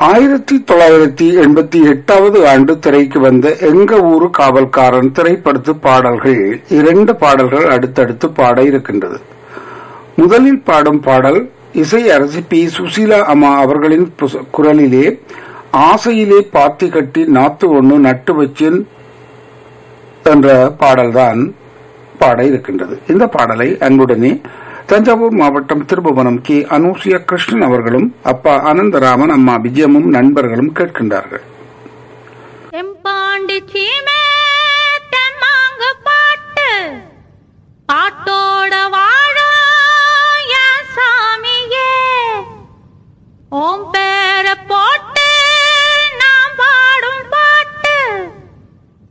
ஆயிரத்தி தொள்ளாயிரத்தி எண்பத்தி எட்டாவது ஆண்டு திரைக்கு வந்த எங்க ஊரு காவல்காரன் திரைப்படத்து பாடல்கள் இரண்டு பாடல்கள் அடுத்தடுத்து பாட இருக்கின்றது முதலில் பாடும் பாடல் இசை அரசி பி சுசீலா அம்மா அவர்களின் புச- குரலிலே ஆசையிலே பாத்தி கட்டி நாத்து ஒண்ணு நட்டு வச்சேன் என்ற பாடல்தான் பாட இருக்கின்றது இந்த பாடலை அன்புடனே தஞ்சாவூர் மாவட்டம் திருபுவனம் கே அனூசியா கிருஷ்ணன் அவர்களும் அப்பா அனந்தராமன் அம்மா விஜயமும் நண்பர்களும் கேட்கின்றார்கள் செம்பாண்டி சீமை